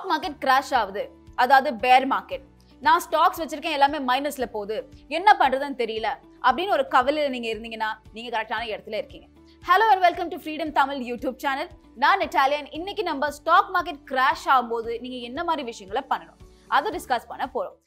market crash ஆகுது அதாவது பேர் மார்க்கெட் நான் ஸ்டாக்ஸ் வச்சிருக்கேன் எல்லாமே மைனஸ்ல போகுது என்ன பண்றதுன்னு தெரியல அப்படின்னு ஒரு கவலையில நீங்க இருந்தீங்கன்னா நீங்க கரெக்டான இடத்துல இருக்கீங்க hello and welcome to freedom Tamil YouTube channel நான் இட்டாலியன் இன்னைக்கு நம்ம ஸ்டாக் மார்க்கெட் கிராஷ் ஆகும்போது நீங்க என்ன மாதிரி விஷயங்களை பண்ணணும் அதை டிஸ்கஸ் பண்ண போறோம்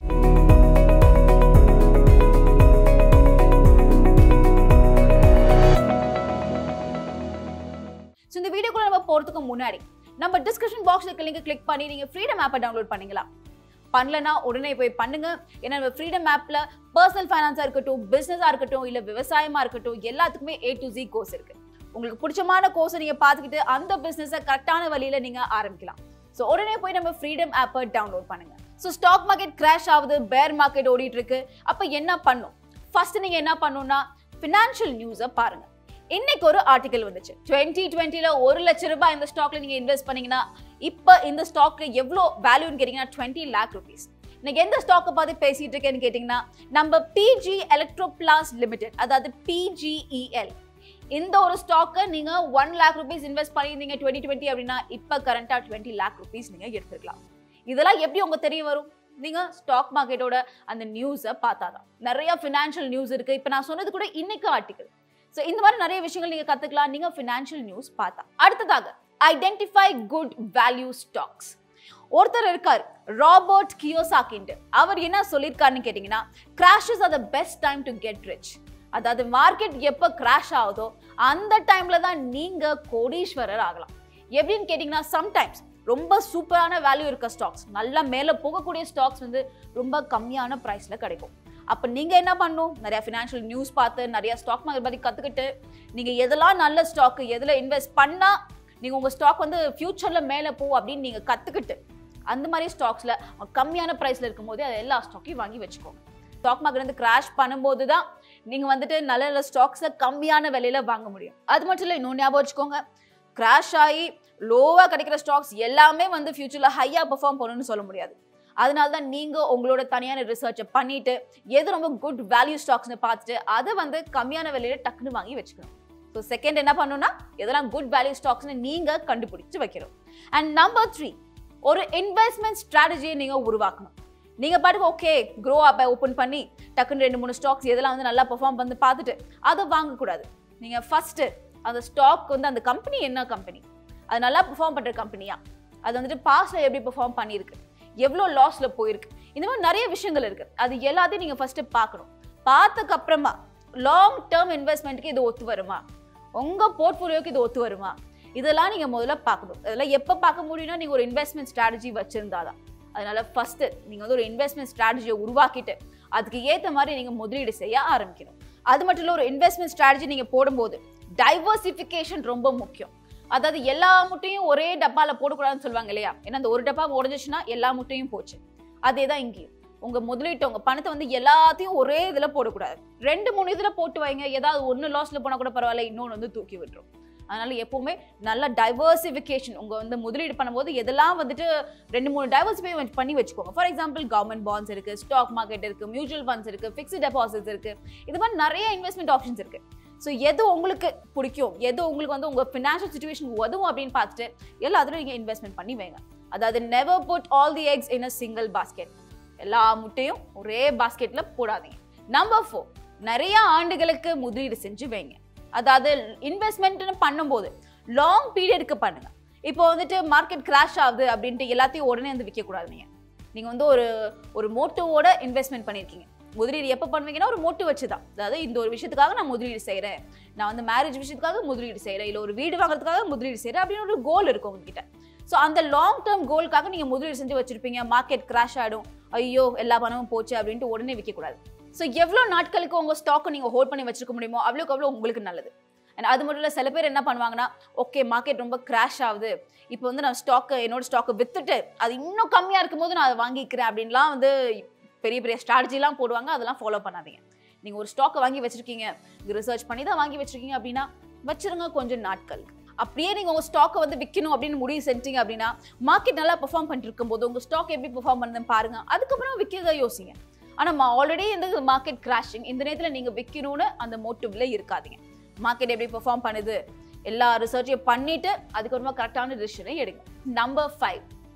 ஸோ இந்த வீடியோக்குள்ள நம்ம போறதுக்கு முன்னாடி நம்ம டிஸ்கிரிப்ஷன் பாக்ஸ் இருக்க லிங்க் கிளிக் பண்ணி நீங்க ஃப்ரீடம் ஆப்பை டவுன்லோட் பண்ணிக்கலாம் பண்ணலனா உடனே போய் பண்ணுங்க ஏன்னா நம்ம ஃப்ரீடம் ஆப்ல பர்சனல் ஃபைனான்ஸா இருக்கட்டும் பிசினஸா இருக்கட்டும் இல்ல விவசாயமா இருக்கட்டும் எல்லாத்துக்குமே ஏ டு ஜி கோர்ஸ் இருக்கு உங்களுக்கு பிடிச்சமான கோர்ஸை நீங்க பார்த்துக்கிட்டு அந்த பிசினஸை கரெக்டான வழியில நீங்க ஆரம்பிக்கலாம் ஸோ உடனே போய் நம்ம ஃப்ரீடம் ஆப்பை டவுன்லோட் பண்ணுங்க ஸோ ஸ்டாக் மார்க்கெட் கிராஷ் ஆகுது பேர் மார்க்கெட் ஓடிட்டு இருக்கு அப்ப என்ன பண்ணும் ஃபர்ஸ்ட் நீங்க என்ன பண்ணணும்னா ஃபினான்ஷியல் நியூஸை பாருங்க இன்னைக்கு ஒரு ஆர்டிகல் வந்துச்சு டுவெண்ட்டி டுவெண்ட்டில ஒரு லட்ச ரூபாய் இந்த ஸ்டாக்ல நீங்க இன்வெஸ்ட் பண்ணீங்கன்னா இப்போ இந்த ஸ்டாக்ல எவ்வளோ வேல்யூன்னு கேட்டீங்கன்னா டுவெண்ட்டி லேக் ருபீஸ் இன்னைக்கு எந்த ஸ்டாக்கை பார்த்து பேசிட்டு இருக்கேன்னு கேட்டீங்கன்னா நம்ம பிஜி எலக்ட்ரோபிளாஸ் லிமிடெட் அதாவது பிஜிஇஎல் இந்த ஒரு ஸ்டாக்கை நீங்க ஒன் லேக் ருபீஸ் இன்வெஸ்ட் பண்ணியிருந்தீங்க டுவெண்ட்டி டுவெண்ட்டி அப்படின்னா இப்போ கரண்டா டுவெண்ட்டி லேக் ருபீஸ் நீங்க எடுத்துக்கலாம் இதெல்லாம் எப்படி உங்க தெரிய வரும் நீங்க ஸ்டாக் மார்க்கெட்டோட அந்த நியூஸை பார்த்தாதான் நிறைய ஃபினான்ஷியல் நியூஸ் இருக்கு இப்போ நான் சொன்னது கூட இன்னைக்கு ஆர்டிகல் ஸோ இந்த மாதிரி நிறைய விஷயங்கள் நீங்க கத்துக்கலாம் நீங்க ஃபினான்ஷியல் நியூஸ் பார்த்தா அடுத்ததாக ஐடென்டிஃபை குட் வேல்யூ ஸ்டாக்ஸ் ஒருத்தர் இருக்கார் ராபர்ட் கியோசாக்கின்ட்டு அவர் என்ன சொல்லியிருக்காருன்னு கேட்டிங்கன்னா crashes are the best time to get rich அதாவது மார்க்கெட் எப்போ கிராஷ் ஆகுதோ அந்த டைம்ல தான் நீங்க கோடீஸ்வரர் ஆகலாம் எப்படின்னு கேட்டிங்கன்னா சம்டைம்ஸ் ரொம்ப சூப்பரான வேல்யூ இருக்க ஸ்டாக்ஸ் நல்லா மேலே போகக்கூடிய ஸ்டாக்ஸ் வந்து ரொம்ப கம்மியான ப்ரைஸ்ல கிடைக்கும் அப்போ நீங்கள் என்ன பண்ணணும் நிறைய ஃபினான்ஷியல் நியூஸ் பார்த்து நிறைய ஸ்டாக் மார்க்கெட் பற்றி கற்றுக்கிட்டு நீங்கள் எதெல்லாம் நல்ல ஸ்டாக்கு எதில் இன்வெஸ்ட் பண்ணால் நீங்கள் உங்கள் ஸ்டாக் வந்து ஃப்யூச்சரில் மேலே போ அப்படின்னு நீங்கள் கற்றுக்கிட்டு அந்த மாதிரி ஸ்டாக்ஸில் கம்மியான ப்ரைஸில் இருக்கும்போது அது எல்லா ஸ்டாக்கையும் வாங்கி வச்சுக்கோங்க ஸ்டாக் மார்க்கெட் வந்து கிராஷ் பண்ணும்போது தான் நீங்கள் வந்துட்டு நல்ல நல்ல ஸ்டாக்ஸை கம்மியான விலையில வாங்க முடியும் அது மட்டும் இல்லை இன்னொன்று ஞாபகம் வச்சுக்கோங்க கிராஷ் ஆகி லோவாக கிடைக்கிற ஸ்டாக்ஸ் எல்லாமே வந்து ஃபியூச்சரில் ஹையாக பெர்ஃபார்ம் பண்ணணும்னு சொல்ல முடியாது அதனால தான் நீங்கள் உங்களோட தனியான ரிசர்ச்சை பண்ணிட்டு எது ரொம்ப குட் வேல்யூ ஸ்டாக்ஸ்னு பார்த்துட்டு அதை வந்து கம்மியான விலையில டக்குன்னு வாங்கி வச்சுக்கணும் ஸோ செகண்ட் என்ன பண்ணணும்னா இதெல்லாம் குட் வேல்யூ ஸ்டாக்ஸ்னு நீங்கள் கண்டுபிடிச்சு வைக்கணும் அண்ட் நம்பர் த்ரீ ஒரு இன்வெஸ்ட்மெண்ட் ஸ்ட்ராட்டஜியை நீங்கள் உருவாக்கணும் நீங்கள் பாட்டுக்கு ஓகே க்ரோ அப்பை ஓப்பன் பண்ணி டக்குன்னு ரெண்டு மூணு ஸ்டாக்ஸ் எதெல்லாம் வந்து நல்லா பெர்ஃபார்ம் வந்து பார்த்துட்டு அதை வாங்கக்கூடாது நீங்கள் ஃபஸ்ட்டு அந்த ஸ்டாக் வந்து அந்த கம்பெனி என்ன கம்பெனி அது நல்லா பெர்ஃபார்ம் பண்ணுற கம்பெனியா அது வந்துட்டு பாஸ்டில் எப்படி பெர்ஃபார்ம் பண்ணியிருக்கு எவ்வளோ லாஸில் போயிருக்கு இந்த மாதிரி நிறைய விஷயங்கள் இருக்குது அது எல்லாத்தையும் நீங்கள் ஃபஸ்ட்டு பார்க்கணும் பார்த்ததுக்கு அப்புறமா லாங் டேர்ம் இன்வெஸ்ட்மெண்ட்டுக்கு இது ஒத்து வருமா உங்கள் போர்ட்ஃபோலியோக்கு இது ஒத்து வருமா இதெல்லாம் நீங்கள் முதல்ல பார்க்கணும் அதெல்லாம் எப்போ பார்க்க முடியும்னா நீங்கள் ஒரு இன்வெஸ்ட்மெண்ட் ஸ்ட்ராட்டஜி வச்சுருந்தாதான் அதனால ஃபஸ்ட்டு நீங்கள் வந்து ஒரு இன்வெஸ்ட்மெண்ட் ஸ்ட்ராட்டஜியை உருவாக்கிட்டு அதுக்கு ஏற்ற மாதிரி நீங்கள் முதலீடு செய்ய ஆரம்பிக்கணும் அது மட்டும் இல்லை ஒரு இன்வெஸ்ட்மெண்ட் ஸ்ட்ராட்டஜி நீங்கள் போடும்போது டைவர்சிஃபிகேஷன் ரொம்ப முக்கியம் அதாவது எல்லா முட்டையும் ஒரே டப்பாவில் போடக்கூடாதுன்னு சொல்லுவாங்க இல்லையா ஏன்னா அந்த ஒரு டப்பா உடஞ்சிச்சுன்னா எல்லா முட்டையும் போச்சு அதே தான் இங்கேயும் உங்க முதலீட்டு உங்க பணத்தை வந்து எல்லாத்தையும் ஒரே இதுல போடக்கூடாது ரெண்டு மூணு இதுல போட்டு வைங்க ஏதாவது ஒன்று லாஸ்ல போனா கூட பரவாயில்ல இன்னொன்று வந்து தூக்கி விட்டுரும் அதனால எப்பவுமே நல்ல டைவர்சிஃபிகேஷன் உங்க வந்து முதலீடு பண்ணும்போது எதெல்லாம் வந்துட்டு ரெண்டு மூணு டைவர்சிஃபை பண்ணி வச்சுக்கோங்க ஃபார் எக்ஸாம்பிள் கவர்மெண்ட் பாண்ட்ஸ் இருக்கு ஸ்டாக் மார்க்கெட் இருக்கு மியூச்சுவல் ஃபண்ட்ஸ் இருக்கு ஃபிக்ஸ்ட் டெபாசிட்ஸ் இருக்கு இது மாதிரி நிறைய இன்வெஸ்ட்மெண்ட் ஆப்ஷன்ஸ் இருக்கு ஸோ எது உங்களுக்கு பிடிக்கும் எது உங்களுக்கு வந்து உங்கள் ஃபினான்ஷியல் சுச்சுவேஷன் உதவும் அப்படின்னு பார்த்துட்டு எல்லாத்துலையும் நீங்கள் இன்வெஸ்ட்மெண்ட் பண்ணி வைங்க அதாவது never put all the eggs in a single basket எல்லா முட்டையும் ஒரே பாஸ்கெட்டில் போடாதீங்க நம்பர் ஃபோர் நிறைய ஆண்டுகளுக்கு முதலீடு செஞ்சு வைங்க அதாவது இன்வெஸ்ட்மெண்ட்னு பண்ணும்போது லாங் பீரியடுக்கு பண்ணுங்க இப்போ வந்துட்டு மார்க்கெட் கிராஷ் ஆகுது அப்படின்ட்டு எல்லாத்தையும் உடனே வந்து விற்கக்கூடாது நீங்கள் நீங்கள் வந்து ஒரு ஒரு மோட்டோவோட இன்வெஸ்ட்மெண்ட் பண்ணியிருக்கீங்க முதலீடு எப்போ பண்ணுவீங்கன்னா ஒரு மோட்டு வச்சு தான் அதாவது இந்த ஒரு விஷயத்துக்காக நான் முதலீடு செய்கிறேன் நான் வந்து மேரேஜ் விஷயத்துக்காக முதலீடு செய்கிறேன் இல்லை ஒரு வீடு வாங்குறதுக்காக முதலீடு செய்கிறேன் அப்படின்னு ஒரு கோல் இருக்கும் உங்ககிட்ட ஸோ அந்த லாங் டேர்ம் கோலுக்காக நீங்கள் முதலீடு செஞ்சு வச்சிருப்பீங்க மார்க்கெட் கிராஷ் ஆகிடும் ஐயோ எல்லா பணமும் போச்சு அப்படின்ட்டு உடனே விற்கக்கூடாது ஸோ எவ்வளோ நாட்களுக்கு உங்கள் ஸ்டாக்கை நீங்கள் ஹோல்ட் பண்ணி வச்சிருக்க முடியுமோ அவ்வளோக்கு அவ்வளோ உங்களுக்கு நல்லது அண்ட் அது மட்டும் இல்லை சில பேர் என்ன பண்ணுவாங்கன்னா ஓகே மார்க்கெட் ரொம்ப கிராஷ் ஆகுது இப்போ வந்து நான் ஸ்டாக்கை என்னோட ஸ்டாக்கை வித்துட்டு அது இன்னும் கம்மியாக இருக்கும்போது நான் அதை வாங்கிக்கிறேன் அப்படின்லாம் வந்து பெரிய பெரிய ஸ்ட்ராட்டஜிலாம் போடுவாங்க அதெல்லாம் ஃபாலோ பண்ணாதீங்க நீங்கள் ஒரு ஸ்டாக்கை வாங்கி வச்சிருக்கீங்க ரிசர்ச் பண்ணி தான் வாங்கி வச்சிருக்கீங்க அப்படின்னா வச்சிருங்க கொஞ்சம் நாட்களுக்கு அப்படியே நீங்கள் உங்கள் ஸ்டாக்கை வந்து விற்கணும் அப்படின்னு முடிவு செஞ்சீங்க அப்படின்னா மார்க்கெட் நல்லா பெர்ஃபார்ம் பண்ணிட்டு இருக்கும்போது உங்கள் ஸ்டாக் எப்படி பெர்ஃபார்ம் பண்ணுதுன்னு பாருங்க அதுக்கப்புறம் விற்கிறத யோசிங்க ஆனால் ஆல்ரெடி இந்த மார்க்கெட் கிராஷிங் இந்த நேரத்தில் நீங்கள் விற்கணும்னு அந்த மோட்டிவ்ல இருக்காதீங்க மார்க்கெட் எப்படி பெர்ஃபார்ம் பண்ணுது எல்லா ரிசர்ச்சையும் பண்ணிட்டு அதுக்கப்புறமா கரெக்டான டிசிஷனை எடுங்க நம்பர் ஃபைவ்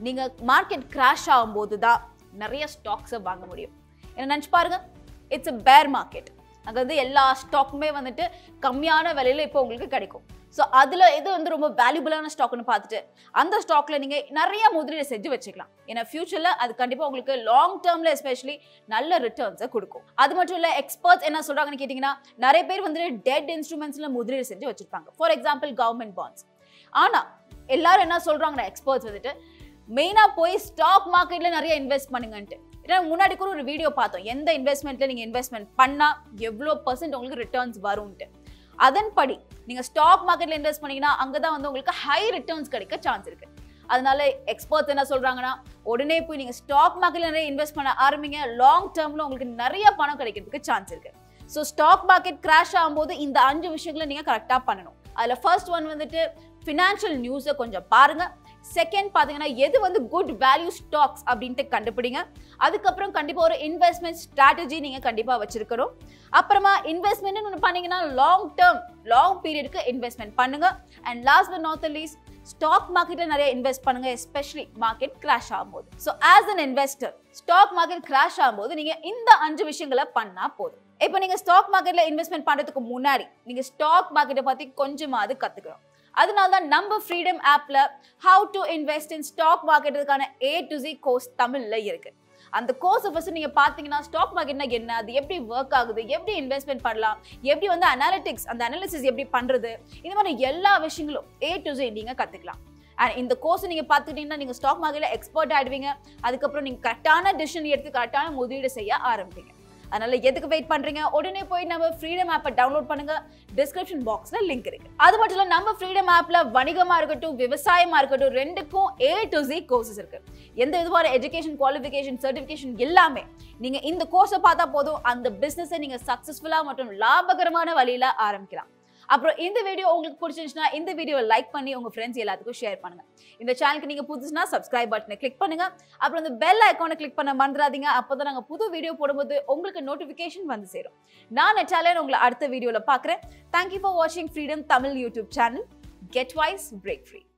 நீங்க மார்க்கெட் கிராஷ் ஆகும்போது தான் நிறைய ஸ்டாக்ஸை வாங்க முடியும் என்ன நினச்சி பாருங்க இட்ஸ் a பேர் மார்க்கெட் அங்கே வந்து எல்லா ஸ்டாக்குமே வந்துட்டு கம்மியான விலையில இப்போ உங்களுக்கு கிடைக்கும் ஸோ அதில் எது வந்து ரொம்ப வேல்யூபிளான ஸ்டாக்னு பார்த்துட்டு அந்த ஸ்டாக்ல நீங்கள் நிறைய முதலீடு செஞ்சு வச்சுக்கலாம் ஏன்னா ஃபியூச்சரில் அது கண்டிப்பாக உங்களுக்கு லாங் டேர்மில் எஸ்பெஷலி நல்ல ரிட்டர்ன்ஸை கொடுக்கும் அது மட்டும் இல்லை எக்ஸ்பர்ட்ஸ் என்ன சொல்கிறாங்கன்னு கேட்டிங்கன்னா நிறைய பேர் வந்துட்டு டெட் இன்ஸ்ட்ருமெண்ட்ஸில் முதலீடு செஞ்சு வச்சிருப்பாங்க ஃபார் எக்ஸாம்பிள் கவர்மெண்ட் பாண்ட்ஸ் ஆனால் எல்லாரும் என்ன சொல்கிறாங்கன்னா எக்ஸ்பர்ட்ஸ் வந்துட்டு மெயினாக போய் ஸ்டாக் மார்க்கெட்டில் நிறைய இன்வெஸ்ட் பண்ணுங்கன்ட்டு ஏன்னா முன்னாடி கூட ஒரு வீடியோ பார்த்தோம் எந்த இன்வெஸ்ட்மெண்ட்டில் நீங்கள் இன்வெஸ்ட்மெண்ட் பண்ணால் எவ்வளோ பர்சன்ட் உங்களுக்கு ரிட்டர்ன்ஸ் வரும்ன்ட்டு அதன்படி நீங்கள் ஸ்டாக் மார்க்கெட்டில் இன்வெஸ்ட் பண்ணீங்கன்னா அங்கே தான் வந்து உங்களுக்கு ஹை ரிட்டர்ன்ஸ் கிடைக்க சான்ஸ் இருக்கு அதனால எக்ஸ்பர்ட்ஸ் என்ன சொல்றாங்கன்னா உடனே போய் நீங்கள் ஸ்டாக் மார்க்கெட்டில் நிறைய இன்வெஸ்ட் பண்ண ஆரம்பிங்க லாங் டேர்மில் உங்களுக்கு நிறைய பணம் கிடைக்கிறதுக்கு சான்ஸ் இருக்கு ஸோ ஸ்டாக் மார்க்கெட் கிராஷ் ஆகும்போது இந்த அஞ்சு விஷயங்களை நீங்கள் கரெக்டாக பண்ணணும் அதில் ஃபர்ஸ்ட் ஒன் வந்துட்டு ஃபினான்ஷியல் நியூஸை கொஞ்சம் பாருங்க செகண்ட் பார்த்தீங்கன்னா எது வந்து குட் வேல்யூ ஸ்டாக்ஸ் அப்படின்ட்டு கண்டுபிடிங்க அதுக்கப்புறம் கண்டிப்பாக ஒரு இன்வெஸ்ட்மெண்ட் ஸ்ட்ராட்டஜி நீங்கள் கண்டிப்பாக வச்சிருக்கணும் அப்புறமா இன்வெஸ்ட்மெண்ட் ஒன்று பண்ணீங்கன்னா லாங் டேர்ம் லாங் பீரியடுக்கு இன்வெஸ்ட்மெண்ட் பண்ணுங்க and last but not least stock மார்க்கெட்டில் நிறைய இன்வெஸ்ட் பண்ணுங்க எஸ்பெஷலி மார்க்கெட் கிராஷ் ஆகும்போது so as an investor stock market crash ஆகும்போது நீங்கள் இந்த அஞ்சு விஷயங்களை பண்ணால் போதும் இப்போ நீங்கள் ஸ்டாக் மார்க்கெட்டில் இன்வெஸ்ட்மெண்ட் பண்ணுறதுக்கு முன்னாடி நீங்கள் ஸ்டாக் மார்க்கெட்டை பற்றி கொஞ்சமாவது கற்றுக்கணும் அதனால தான் நம்ம ஃப்ரீடம் ஆப்பில் how to invest in stock மார்க்கெட்டுக்கான ஏ டு ஜி கோர்ஸ் தமிழில் இருக்கு அந்த கோர்ஸை ஃபர்ஸ்ட் நீங்கள் பார்த்தீங்கன்னா ஸ்டாக் மார்க்கெட்னா என்ன அது எப்படி ஒர்க் ஆகுது எப்படி இன்வெஸ்ட்மெண்ட் பண்ணலாம் எப்படி வந்து அனாலிட்டிக்ஸ் அந்த அனாலிசிஸ் எப்படி பண்ணுறது இந்த மாதிரி எல்லா விஷயங்களும் ஏ டு ஜி நீங்கள் கற்றுக்கலாம் அண்ட் இந்த கோர்ஸ் நீங்கள் பார்த்துக்கிட்டீங்கன்னா நீங்கள் ஸ்டாக் மார்க்கெட்டில் எக்ஸ்பர்ட் ஆயிடுவீங்க அதுக்கப்புறம் நீங்கள் கரெக்டான டிசிஷன் எடுத்து கரெக்டான முதலீடு செய்ய ஆரம்பிப்பீங்க அதனால எதுக்கு வெயிட் பண்றீங்க உடனே போய் நம்ம ஃப்ரீடம் ஆப்பை டவுன்லோட் பண்ணுங்க டிஸ்கிரிப்ஷன் பாக்ஸ்ல லிங்க் இருக்கு அது மட்டும் இல்ல நம்ம ஃப்ரீடம் ஆப்ல வணிகமா இருக்கட்டும் விவசாயமா இருக்கட்டும் ரெண்டுக்கும் ஏ டு ஜி கோர்சஸ் இருக்கு எந்த விதமான எஜுகேஷன் குவாலிஃபிகேஷன் சர்டிஃபிகேஷன் எல்லாமே நீங்க இந்த கோர்ஸை பார்த்தா போதும் அந்த பிசினஸை நீங்க சக்சஸ்ஃபுல்லா மற்றும் லாபகரமான வழியில ஆரம்பிக்கலாம் அப்புறம் இந்த வீடியோ உங்களுக்கு பிடிச்சிருந்துச்சுன்னா இந்த வீடியோவை லைக் பண்ணி உங்க ஃப்ரெண்ட்ஸ் எல்லாத்துக்கும் ஷேர் பண்ணுங்க இந்த சேனலுக்கு நீங்க புதுசுனா சப்ஸ்கிரைப் பட்டனை கிளிக் பண்ணுங்க அப்புறம் இந்த பெல் ஐக்கானை கிளிக் பண்ண மறந்துடாதீங்க அப்போதான் நாங்க புது வீடியோ போடும்போது உங்களுக்கு நோட்டிஃபிகேஷன் வந்து சேரும் நான் நெட்டாலே உங்களை அடுத்த வீடியோல பார்க்குறேன் தேங்க்யூ ஃபார் வாட்சிங் freedom Tamil YouTube channel get wise break free